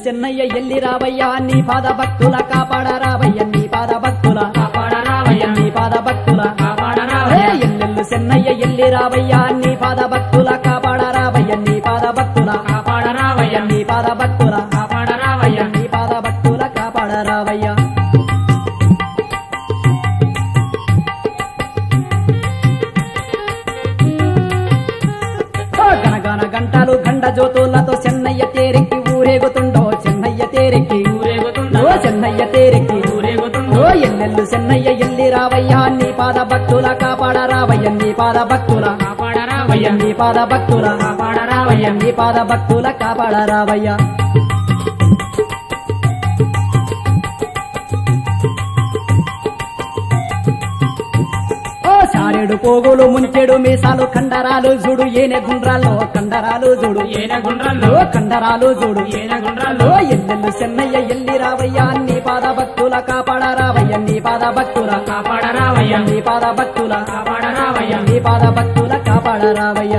చెన్నయ్య ఎల్లి రావయ్యా నీ పాద భక్తుల కాపాడ రావయ్య నీ పాద భక్తుల కాపాడ రావయ్య నీ పాద భక్తుల కాపాడ హే, రావయ్య ఎల్లెల్లు చెన్నయ్య ఎల్లి రావయ్యా నీ పాద భక్తుల కాపాడ రావయ్య నీ పాద భక్తుల కాపాడ రావయ్య నీ పాద భక్తుల కాపాడ రావయ్య నీ పాద భక్తుల కాపాడ రావయ్య ఓ గనగన గంటలు గండ జ్యోతులతో చెన్నయ్య తేరెక్కి ఊరేగుతుండో చెన్నయ్య తేరెక్కి ఊరేగుతుందా ఓ చెన్నయ్య తేరెక్కి ఊరేగుతుందా ఓ ఎల్లెల్లు చెన్నయ్య ఎల్లి రావయ్యా నీ పాద భక్తుల కాపాడ రావయ్య నీ పాద భక్తుల కాపాడ రావయ్య నీ పాద భక్తుల కాపాడ రావయ్య నీ పాద భక్తుల కాపాడ రావయ్య ఓ సారెడు పోగులు ముంచెడు మీసాలు కండరాలు చూడు ఏనే గుండ్రాల్లో కండరాలు చూడు ఏన గుండ్రాల్లో ఓ కండరాలు చూడు ఏన గుండ్రాల్లో ఓ ఎల్లెల్లు చెన్నయ్య ఎల్లి రావయ్యా నీ పాద భక్తుల కాపాడ రావయ్య నీ పాద భక్తుల కాపాడ రావయ్య నీ పాద భక్తుల కాపాడ రావయ్య నీ పాద భక్తుల కాపాడ రావయ్య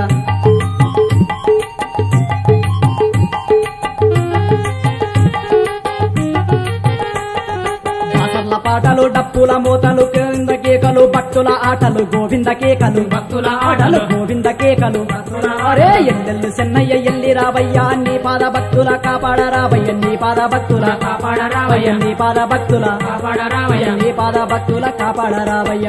దాసర్ల పాటలు డప్పుల మూతలు కింద కేకలు భక్తుల ఆటలు గోవింద కేకలు భక్తుల ఆటలు ఆటలు గోవింద కేకలు భక్తుల అరే ఎల్లెల్లు చెన్నయ్య ఎల్లి రావయ్యా నీ పాద భక్తుల కాపాడ రావయ్య నీ పాద భక్తుల కాపాడ రావయ్య నీ పాద భక్తుల కాపాడ రావయ్య నీ పాద భక్తుల కాపాడ రావయ్య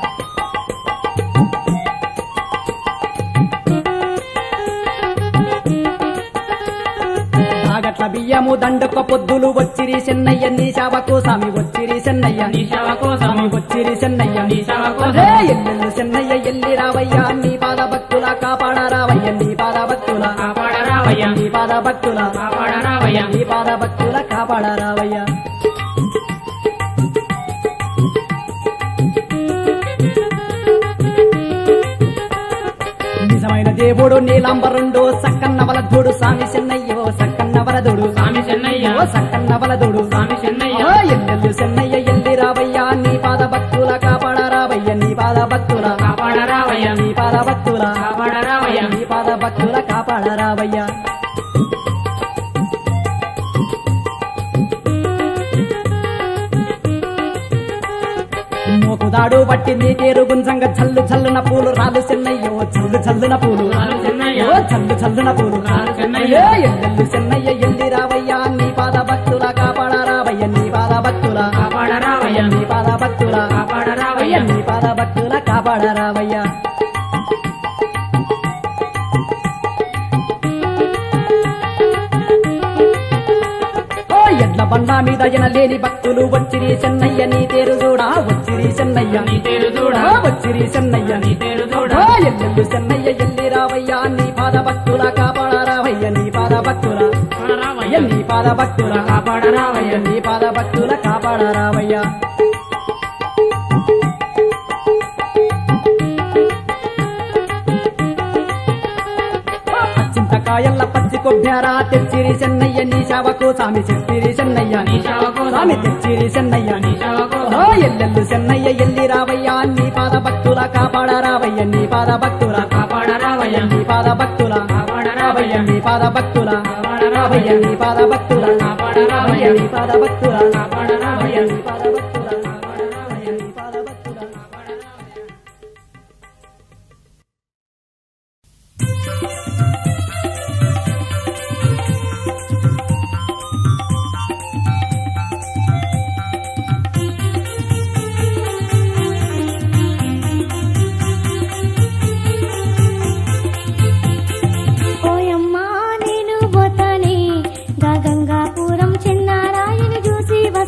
తాగట్ల బియ్యము దండొక్క పొద్దులు వచ్చిరి చెన్నయ్య నీ శావకు సామి వచ్చిరి చెన్నయ్య నీ సేవ కోసము వచ్చిరి చెన్నయ్య నీ సేవ అదే కోసం ఎల్లెల్లు చెన్నయ్య ఎల్లి రావయ్యా నీ పాద భక్తుల కాపాడ రావయ్య నీ పాద భక్తుల కాపాడ రావయ్య నీ పాద భక్తుల కాపాడ రావయ్య నీ పాద భక్తుల కాపాడ రావయ్య నిజమైన దేవుడు నీలాంబరుండు సక్కన్న వలధుడు స్వామి చెన్నయ్యో సక్కన్న వలదుడు స్వామి చెన్నయ్య ఓ సక్కన్న వలదుడు స్వామి చెన్నయ్య ఓ ఎల్లెల్లు చెన్నయ్య ఎల్లి రావయ్యా నీ పాద భక్తుల కాపాడ రావయ్య నీ పాద భక్తుల కాపాడ రావయ్య నీ పాద భక్తుల కాపాడ రావయ్య నీ పాద భక్తుల కాపాడ రావయ్య మోకుదాడు పట్టి నీ తేరు గుంజంగ చల్లు చల్లున పూలు రాలు చెన్నయ్యో చల్లు చల్లున పూలు రాలు చెన్నయ్య. ఓ చల్లు చల్లున పూలు రాలు చెన్నయ్య. ఏ ఎల్లెల్లు చెన్నయ్య ఎల్లి రావయ్యా నీ పాద భక్తుల కాపాడ రావయ్య నీ పాద భక్తుల కాపాడ రావయ్య నీ పాద భక్తుల కాపాడ రావయ్య అయ్య నీ పాద భక్తుల కాపాడ రావయ్య ఓ ఎడ్ల బండ మీద ఎనలేని భక్తులు వచ్చిరి చెన్నయ్య నీ తేరు చూడా వచ్చిరి చెన్నయ్య నీ పేరు చూడ ఓ వచ్చిరి చెన్నయ్య నీ పేరు చూడ ఓ ఎల్లెల్లు చెన్నయ్య ఎల్లి రావయ్యా నీ పాద భక్తుల కాపాడ రావయ్య నీ పాద భక్తుల కాపాడ అయ్య రావయ్య నీ పాద భక్తుల కాపాడ రావయ్య నీ పాద భక్తుల కాపాడ రావయ్య చింతకాయల్ల పచ్చి కొబ్బెరా తెచ్చిరి చెన్నయ్య నీ శావకు సామి చెప్పిరి చెన్నయ్య నీ సేవ స్వామి కోసం తెచ్చిరి చెన్నయ్య నీ సేవ ఓ కోసం ఎల్లెల్లు చెన్నయ్య ఎల్లి రావయ్యా నీ పాద భక్తుల కాపాడ రావయ్య నీ పాద భక్తుల కాపాడ రావయ్య నీ పాద భక్తుల కాపాడ రావయ్య నీ పాద భక్తుల కాపాడ రావయ్య రావయ్య నీ పాద భక్తుల కాపాడ రావయ్య నీ పాద భక్తుల కాపాడ రావయ్య నీ పాద భక్తుల కాపాడ రావయ్య నీ పాద భక్తుల ఓయమ్మా నేను పోతానే గా గంగాపురం చిన్నారాయని చూసి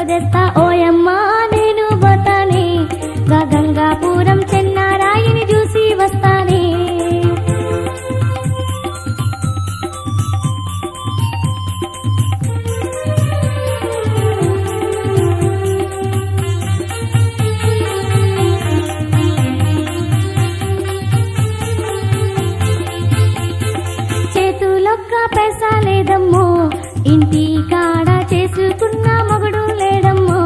తెస్తా ఓయమ్మా నేను పోతానే గా గంగాపురం చెన్నారాయిని చూసి వస్తానే చేతులొక్క పైసా లేదమ్మో ఇంటి కాడ చేసుకున్న మగుడు లేడమ్మో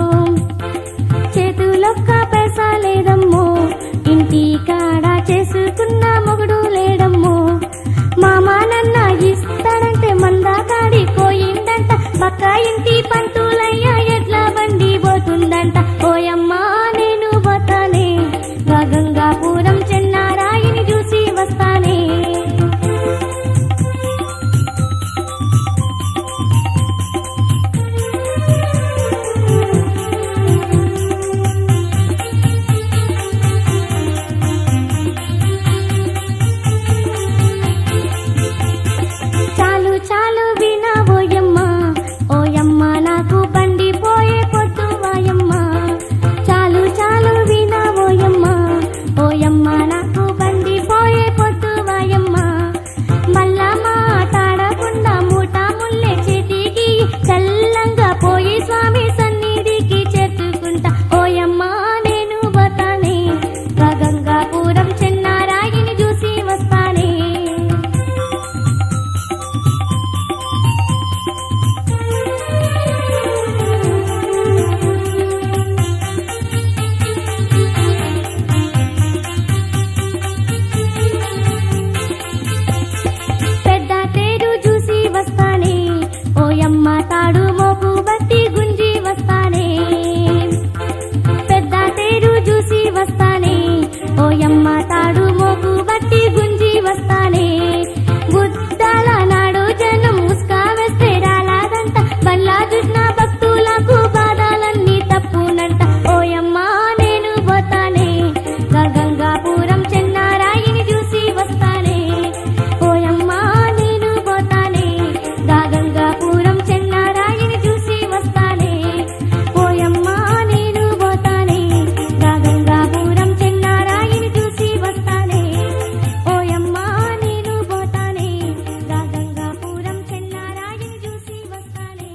చేతులొక్క పైసా లేదమ్మో ఇంటి కాడ చేసుకున్న మగుడు లేడమ్మో మామ నన్న ఇస్తాడంటే మందా కాడి కోయిందంట పక్క ఇంటి పంతులయ్య ఎట్లా బండి పోతుందంట ఓయమ్మా నేను పోతానే గా గంగాపురం చెన్నారాయిని చూసి వస్తానే చాలు చాలు వినా ఓయమ్మ ఓయమ్మ నాకు బండి పోయే పొద్దు వాయమ్మ చాలు చాలు వినా ఓయమ్మ ఓయమ్మ నాకు బండి పోయే పొద్దు వాయమ్మ మళ్ళా మాట్లాడకుండా మూట ముల్లే చేతికి చల్లంగా పోయి స్వామి సన్నిధికి చేర్చుకుంటా ఓయమ్మ నేను పోతానే గా గంగాపురం చెన్నారాయిని చూసి వస్తానే పెద్ద తేరు చూసి వస్తానే ఓయమ్మ తాడు మోపు బట్టి గుంజి వస్తానే పెద్ద తేరు చూసి వస్తానే ఓయమ్మ తాడు మోపు బట్టి గుంజి వస్తానే బుద్ధాల నాడు జనం ముస్కా వేస్తే రాలాదంట బల్లా చూసిన భక్తులకు బాధలన్నీ తప్పునంట ఓయమ్మ నేను పోతానే గా గంగాపురం చెన్నారాయిని చూసి వస్తానే ఓయమ్మ నేను పోతానే గా గంగాపురం చెన్నారాయిని చూసి వస్తానే ఓయమ్మ నేను పోతానే గా గంగాపురం చెన్నారాయిని చూసి వస్తానే ఓయమ్మ నేను పోతానే గా గంగాపురం చెన్నారాయిని చూసి వస్తానే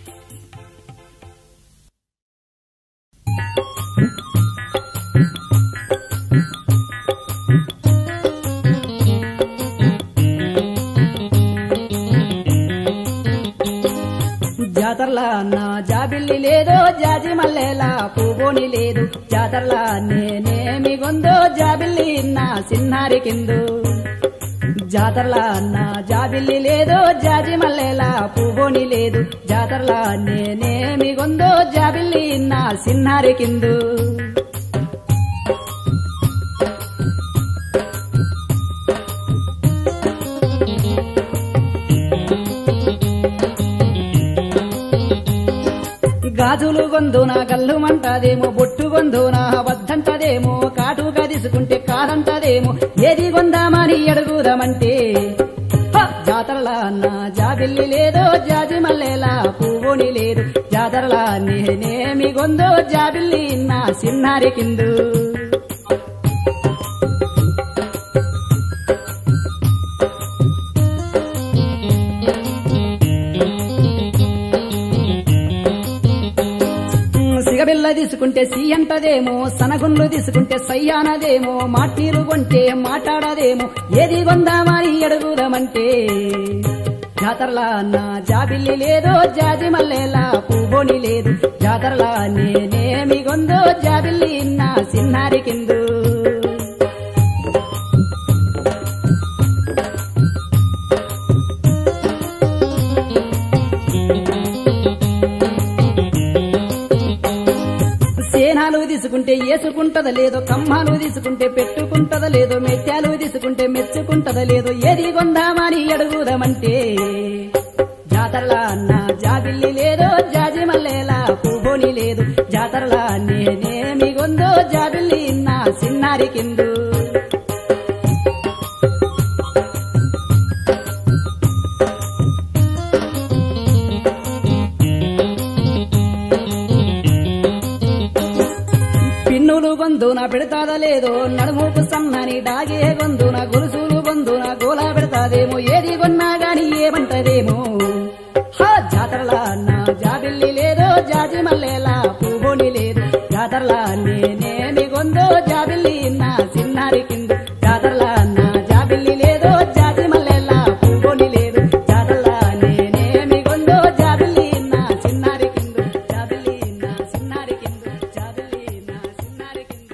జాతరలా నా జాబిల్లి లేదో జాజి మల్లెలా పువ్వుని లేదు జాతరలా నేనేమి గొందో జాబిల్లి నా సిన్నారి కిందు జాతరలా నా జాబిల్లి లేదో జాజి మల్లెలా పువ్వుని లేదు జాతరలా నేనేమి గొందో జాబిల్లి నా సిన్నారి కిందు గాజులు గొందున గల్లు మంటదేమో బొట్టు గొందున వద్దంటదేమో కాటుగా తీసుకుంటే కాదంటదేమో ఏది గొందామని అడుగుదామంటే హ! జాతరలా నా జాబిల్లి లేదో జాజి మల్లెలా పువ్వుని లేదు జాతరలా నేనేమి గొందో జాబిల్లి నా సిన్నారి కిందు సిగబిల్ల తీసుకుంటే సి అంటదేమో సనగుండ్లు తీసుకుంటే సయ్యానదేమో మాటీలు కొంటే మాట్లాడదేమో ఏది కొందామని అడుగుదామంటే జాతరలా నా జాబిల్లి లేదో జాజి మల్లెలా పువ్వుని లేదు జాతరలా నేనేమి గొందో జాబిల్లి నా సిన్నారి కిందు సేనాలు తీసుకుంటే ఏసుకుంటద లేదో కమ్మాలు తీసుకుంటే పెట్టుకుంటద లేదో మెత్యాలు తీసుకుంటే మెచ్చుకుంటద లేదో ఏది కొందామని అడుగుదామంటే జాతరలా నా జాబిల్లి లేదో జాజి మల్లెలా పువ్వుని లేదు జాతరలా నేనేమి గొందో జాబిల్లి నా సిన్నారి కిందు గొంతున పెడతాదా లేదో నడుముకు సన్నని డాగే గొంతున గొలుసులు గొంతున గోలా పెడతాదేమో ఏది కొన్నా గాని ఏమంటదేమో హా జాతరలా నా జాబిల్లి లేదో జాజి మల్లేలా పువ్వుని లేదు జాతరలా నేనేమి గొందో జాబిల్లి నా చిన్నారి కింద జాతరలా నా జాబిల్లి లేదో జాజి మల్లేలా పువ్వుని లేదు జాతరలా నేనేమి గొందో జాబిల్లి నా చిన్నారి కింద జాబిల్లి నా చిన్నారి కింద జాబిల్లి నా చిన్నారి కింద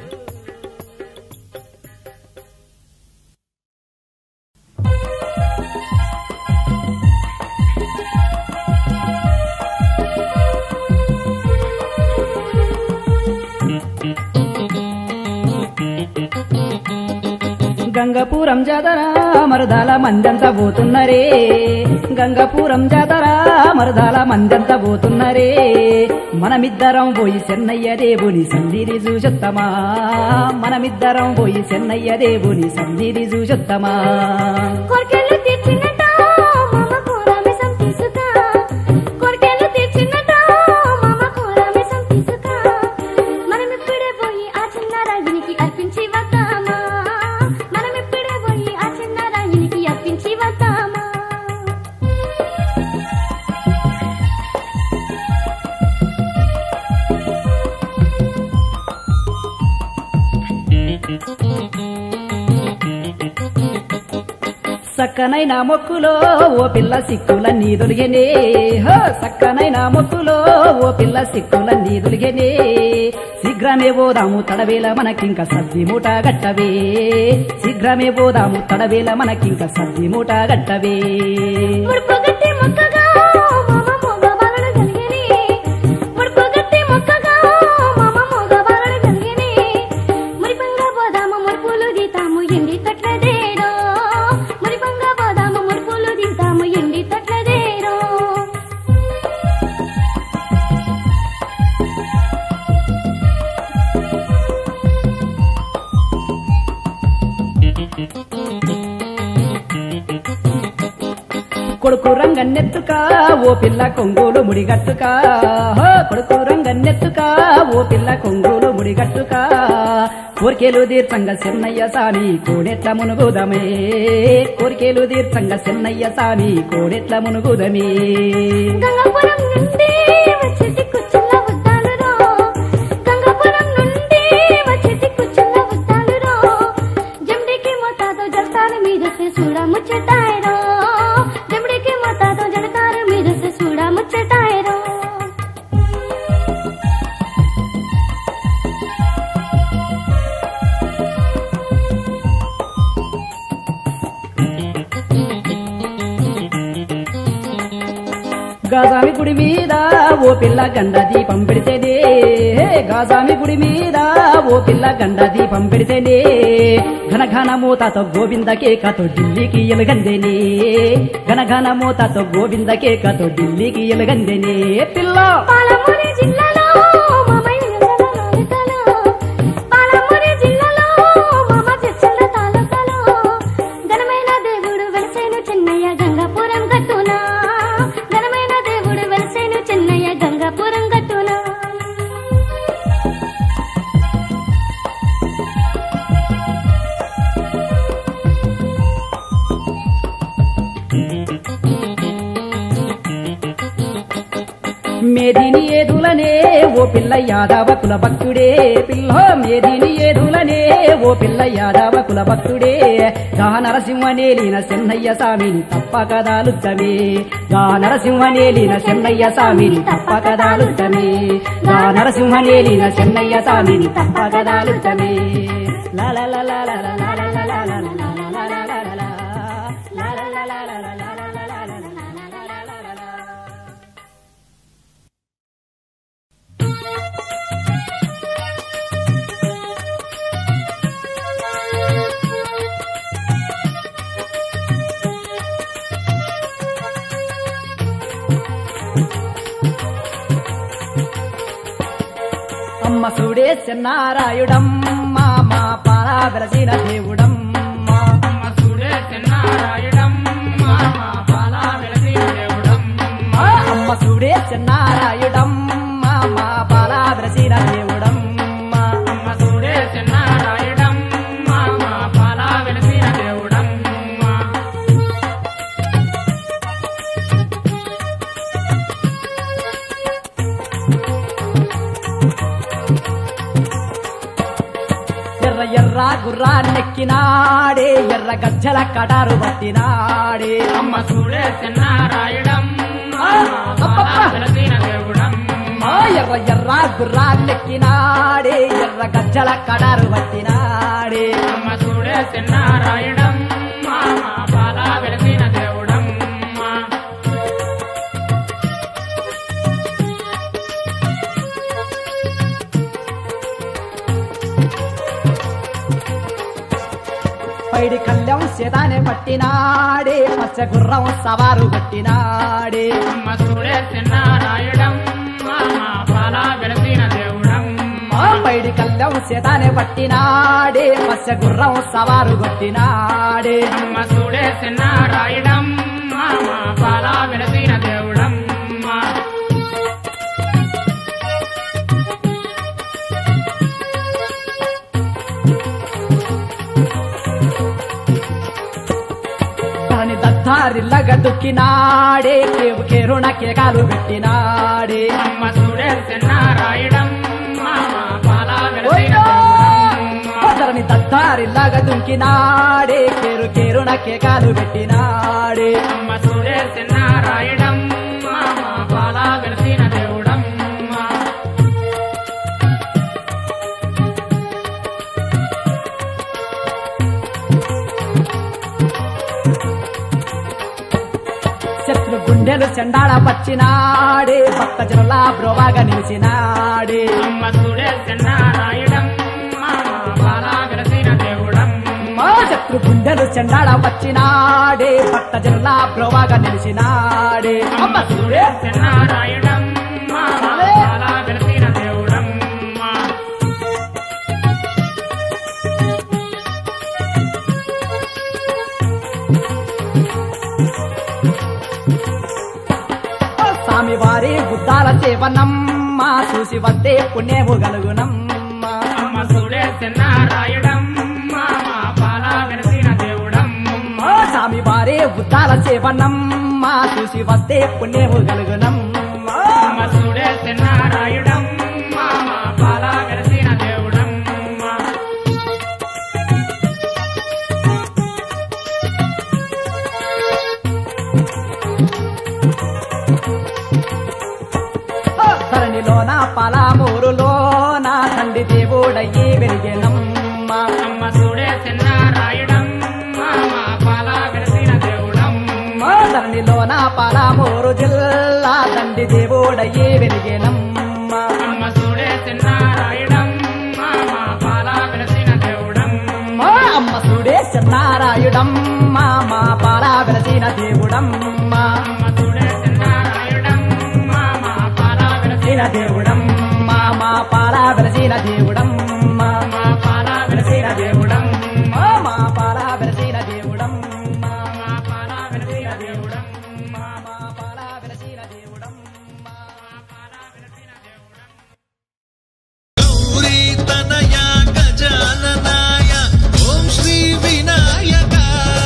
గంగపురం జాతర మరదాల మందంతా పోతున్నరే గంగపురం జాతర మరదాల మందంతా పోతున్నరే మనమిద్దరం పోయి చెన్నయ్య దేవుని సంధిని చూసొత్తమా మనమిద్దరం పోయి చెన్నయ్య దేవుని సంధిని చూసొత్తమా కోర్కెలు తీర్చినట మామ కోరామిసం తీసుకా కోర్కెలు తీర్చినట మామ కోరామిసం తీసుకా మనం ఇప్పుడే పోయి ఆ చిన్న రాగినికి అర్పించి వద్దామా మనం ఇప్పుడే పోయి ఆ చిన్న రాగినికి అర్పించి వద్దామా సక్కనైన మొక్కులో ఓ పిల్ల సిక్కులన్నీ దొరిగనే హో సక్కనైన మొక్కులో ఓ పిల్ల సిక్కులన్నీ దొరిగనే శీఘ్రమే పోదాము తడవేల మనకింక సద్ది మూట గట్టవే శీఘ్రమే పోదాము తడవేల మనకింక సద్ది మూట గట్టవే ముడుపుగట్టి మొక్కగా మామ మోగవాళ్ళను కలిగిని ముడుపుగట్టి మొక్కగా మామ మోగవాళ్ళను కలిగిని మురిపంగా పోదాము మురుపులు దీతాము ఎండి తట్లదేరో మురిపంగా పోదాము మురుపులు దీతాము ఎండి తట్లదేరో కొడుకు రంగన్నెత్తుక ఓ పిల్ల కొంగులు ముడిగట్టుక హో కొడుకు రంగన్నెత్తుక ఓ పిల్ల కొంగులు ముడిగట్టుక కోరికేలు తీర్థంగ చెన్నయ్య సామి కోడెట్ల మునుగుదమే కోరికేలు తీర్థంగ చెన్నయ్య సామి కోడెట్ల మునుగుదమే గంగాపురం నుండి వచ్చేటి కుచ్చుల ఉద్దాలురో గంగాపురం నుండి వచ్చేటి కుచ్చుల ఉద్దాలురో జమ్డికి మోతాదో జడతారు మీద సే చూడ ముచ్చటాయరో జమ్డికి మోతాదో జడతారు మీద సే చూడ ముచ్చటాయరో గాజామి గుడి మీద ఓ పిల్ల గండ దీపం పెడితేనే గాజామి గుడి మీద ఓ పిల్ల గండ దీపం పెడితేనే ఘన ఘన మూతతో గోవింద కేకతో ఢిల్లీకి ఎలుగందేనే ఘన ఘన మూతతో గోవింద కేకతో ఢిల్లీకి ఎలుగందేనే పిల్ల పాలమూరి జిల్లాలో మామయ్య నాలుకలో పాలమూరి జిల్లాలో మామ చర్చల తాలూకాలో ఘనమైన దేవుడు వెలసేను చెన్నయ్య గంగాపురం గట్టునా ఘనమైన దేవుడు వెలసేను చెన్నయ్య గంగాపురం గట్టునా మేదిని ఏదులనే ఓ పిల్ల యాదవ కుల భక్తుడే పిల్ల మేదిని ఏదులనే ఓ పిల్ల యాదవ కుల భక్తుడే గా నరసింహనేలిన చెన్నయ్య స్వామిని తప్పక దాలుద్దమే గా నరసింహనేలిన చెన్నయ్య స్వామిని తప్పక దాలుద్దమే గా నరసింహనేలిన చెన్నయ్య స్వామిని తప్పక దాలుద్దమే లా లా లా లా లా లా లా లా లా లా లా లా లా లా లా లా లా. లా లా లా లా లా లా లా లా లా లా లా లా లా లా లా. అమ్మ సుడే చెన్నారాయుడమ్మ మా పారా వెలసిన దేవుడమ్మ అమ్మ సుడే చెన్నారాయుడమ్మ బాలా వెలసిన దేవుడమ్మ అమ్మ సుడే చెన్నారాయుడమ్మ మా పారా వెలసిన దేవుడమ్మ అమ్మ సుడే చెన్నా గుర్రా గుర్రా నెక్కినాడే ఎర్ర గజ్జల కడారు పట్టినాడే అమ్మ చూడే చిన్నారాయుడం ఆ, అబ్బబ్బా. వెలసిన దేవుడం ఆ ఎర్ర ఎర్ర గుర్రా నెక్కినాడే ఎర్ర గజ్జల కడారు పట్టినాడే అమ్మ చూడే చిన్నారాయుడం పాల వెలసిన దేవుడం పైడి కళ్ళెం సేదానే పట్టినాడే పచ్చ గుర్రం సవారు పట్టినాడే అమ్మ చూడే చిన్నారాయుడం పాల వెలసిన దేవుడం ఆ పైడి కళ్ళెం సేదానే పట్టినాడే పచ్చ గుర్రం సవారు కొట్టినాడే అమ్మ చూడే చిన్నారాయుడం పాల వెలసిన దేవుడం దాని దత్తారిల్లగ దుక్కినాడే కేవు కేరుణ కేకాలు పెట్టినాడే అమ్మ చూడే చిన్నారాయుడం పాల వెలసిన దేవుడం ధరణి దత్తారిల్లగ దుంకినాడే కేరు కేరుణ కేకాలు పెట్టినాడే అమ్మ చూడే చిన్నారాయుడం పాల వెలసిన దేవుడం శత్రు గుండెలు చెండాడ పచ్చినాడే భక్త జనుల బ్రోవాగా నిలిచినాడే అమ్మ చూడే చిన్నారాయుడం పాల వెలసిన దేవుడం మా శత్రు గుండెలు చెండాడ పచ్చినాడే భక్త జనుల బ్రోవాగా నిలిచినాడే అమ్మ చూడే చిన్నారాయుడం పాల వెలసిన దేవుడం స్వామి వారి బుద్ధాల సేవనమ్మ చూసి వస్తే పుణ్యము గలుగునమ్మ అమ్మ చూడే చిన్నారాయుడం పాల వెలసిన దేవుడం ఆ స్వామి వారి బుద్ధాల సేవనమ్మ చూసి వస్తే పుణ్యము గలుగునమ్మ అమ్మ చూడే చిన్నారాయుడం పాల వెలసిన దేవుడం ధరణిలోన పలామూరులోన తండ్రి దేవుడయ్యి వెలిగెనమ్మ అమ్మ చూడే చిన్నారాయుడం పాల వెలసిన దేవుడం ఆ ధరణిలోన పలామూరు జిల్లా తండ్రి దేవుడయ్యి వెలిగెనమ్మ అమ్మ చూడే చిన్నారాయుడం పాల వెలసిన దేవుడం మా అమ్మ సుడే నారాయుడమ్మ మా పాల వెలసిన దేవుడమ్మ అమ్మ చూడే చిన్నారాయుడం పాల వెలసిన వెలసిన దేవుడమ్మ మా పాల వెలసిన దేవుడమ్మ పాల వెలసిన దేవుడం మా మా పాల వెలసిన దేవుడమ్మ పాల వెలసిన దేవుడం మా మా పాల వెలసిన దేవుడమ్మ గౌరీ తనయ గజాననాయ ఓం శ్రీ వినాయక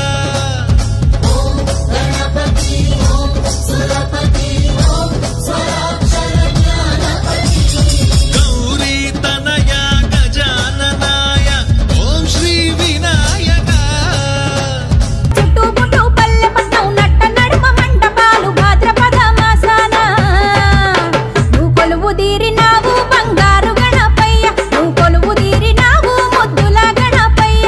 గౌరీ తనయ గజాననాయ ఓం శ్రీ వినాయక చుట్టూ పుట్టు పల్లె పట్టం నట్ట నడుమ మంటపాలు భాద్రపద మాసాన నువ్వు కొలువు తీరినావు బంగారు గణపయ్య నువ్వు కొలువు తీరినావు ముద్దుల గణపయ్య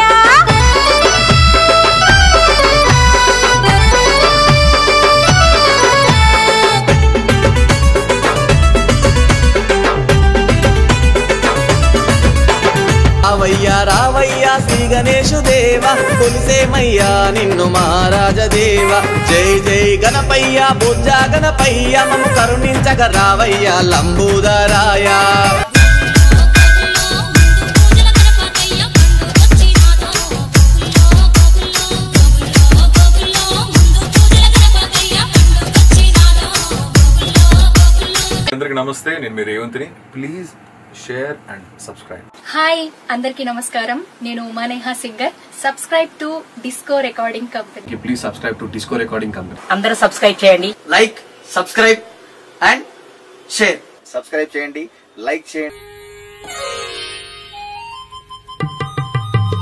రావయ్యా రావయ్యా శ్రీ గణేశు దేవ కొలిసేమయ్యా నిన్ను మహారాజదేవ జై జై గణపయ్య బుజ్జా గణపయ్య మమ్ము కరుణించగ రావయ్యా లంబూదరాయ అందరికి నమస్తే నేను మీ రేవంత్ని please share and subscribe hi అందరికీ నమస్కారం నేను Umaneha singer subscribe to disco recording company please subscribe to disco recording company అందరూ సబ్స్క్రైబ్ చేయండి like subscribe and share subscribe చేయండి లైక్ చేయండి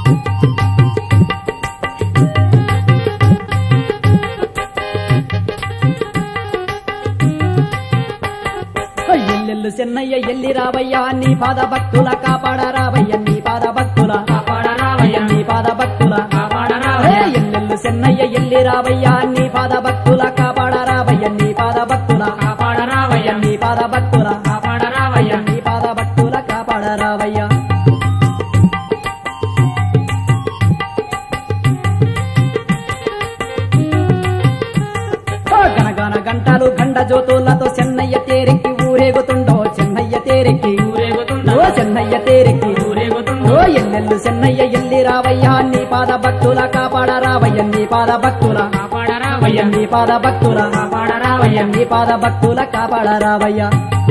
ఎల్లెల్లు చెన్నయ్య ఎల్లి రావయ్యా నీ పాద భక్తుల కాపాడ రావయ్య నీ పాద భక్తుల కాపాడ రావయ్య నీ పాద భక్తుల కాపాడ ఏ రావయ్య ఎల్లెల్లు చెన్నయ్య ఎల్లి రావయ్యా నీ పాద భక్తుల కాపాడ రావయ్య నీ పాద భక్తుల కాపాడ రావయ్య నీ పాద భక్తుల కాపాడ రావయ్య నీ పాద భక్తుల కాపాడ రావయ్య ఓ గనగన గంటలు గండ జ్యోతులతో చెన్నయ్య తేరెక్కి ఊరేగుతుండో చెన్నయ్య తేరెక్కి ఊరేగుతుండ ఓ చెన్నయ్య తేరెక్కి ఊరేగుతుండ ఓ ఎల్లెల్లు చెన్నయ్య ఎల్లి రావయ్యా నీ పాద భక్తుల కాపాడ రావయ్య నీ పాద భక్తుల కాపాడ రావయ్య నీ పాద భక్తుల కాపాడ రావయ్య నీ పాద భక్తుల కాపాడ రావయ్య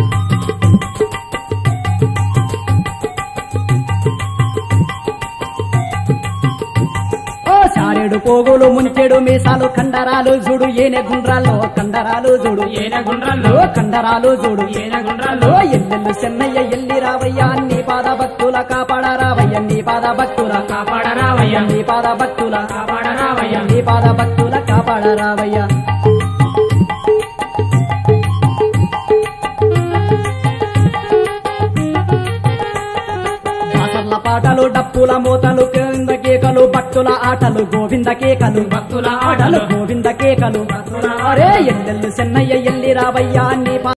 ఓ సారెడు పోగులు ముంచెడు మీసాలు కండరాలు చూడు ఏనే గుండ్రాల్లో కండరాలు చూడు ఏన గుండ్రల్లో ఓ కండరాలు చూడు ఏన గుండ్రల్లో ఓ ఎల్లెల్లు చెన్నయ్య ఎల్లి రావయ్యా నీ పాద భక్తుల కాపాడ రావయ్య నీ పాద భక్తుల కాపాడ రావయ్య నీ పాద భక్తుల కాపాడ రావయ్య నీ పాద భక్తుల కాపాడ రావయ్య దాసర్ల పాటలు డప్పుల మూతలు కింద కేకలు భక్తుల ఆటలు గోవింద కేకలు భక్తుల ఆటలు ఆటలు గోవింద కేకలు భక్తుల అరే ఎల్లెల్లు చెన్నయ్య ఎల్లి రావయ్యా నీ పా-